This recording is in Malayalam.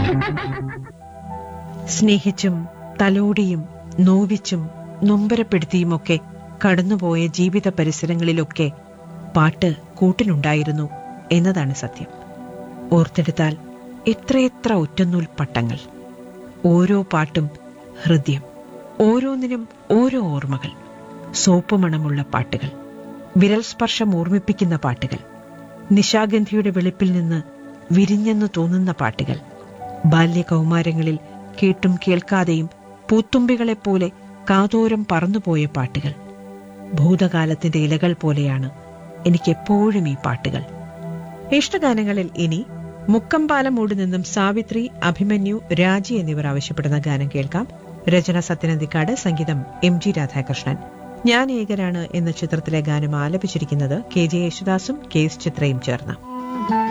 സ്നേഹിച്ചും തലോടിയും നോവിച്ചും നൊമ്പരപ്പെടുത്തിയുമൊക്കെ കടന്നുപോയ ജീവിത പരിസരങ്ങളിലൊക്കെ പാട്ട് കൂട്ടിനുണ്ടായിരുന്നു എന്നതാണ് സത്യം ഓർത്തെടുത്താൽ എത്രയെത്ര ഒറ്റനൂൽ പട്ടങ്ങൾ ഓരോ പാട്ടും ഹൃദയം ഓരോന്നിനും ഓരോ ഓർമ്മകൾ സോപ്പ് മണമുള്ള പാട്ടുകൾ വിരൽ സ്പർശം ഓർമ്മിപ്പിക്കുന്ന പാട്ടുകൾ നിശാഗന്ധിയുടെ വെളുപ്പിൽ നിന്ന് വിരിഞ്ഞെന്നു തോന്നുന്ന പാട്ടുകൾ ബാല്യകൗമാരങ്ങളിൽ കേട്ടും കേൾക്കാതെയും പൂത്തുമ്പികളെപ്പോലെ കാതോരം പറന്നുപോയ പാട്ടുകൾ ഭൂതകാലത്തിന്റെ ഇലകൾ പോലെയാണ് എനിക്കെപ്പോഴും ഈ പാട്ടുകൾ ഇഷ്ടഗാനങ്ങളിൽ ഇനി മുക്കമ്പാലമൂട് നിന്നും സാവിത്രി അഭിമന്യു രാജി എന്നിവർ ആവശ്യപ്പെടുന്ന ഗാനം കേൾക്കാം രചന സത്യനന്ദിക്കാട് സംഗീതം എം ജി രാധാകൃഷ്ണൻ ഞാൻ ഏകരാണ് എന്ന ചിത്രത്തിലെ ഗാനം ആലപിച്ചിരിക്കുന്നത് കെ ജെ യേശുദാസും കെ എസ് ചിത്രയും ചേർന്ന്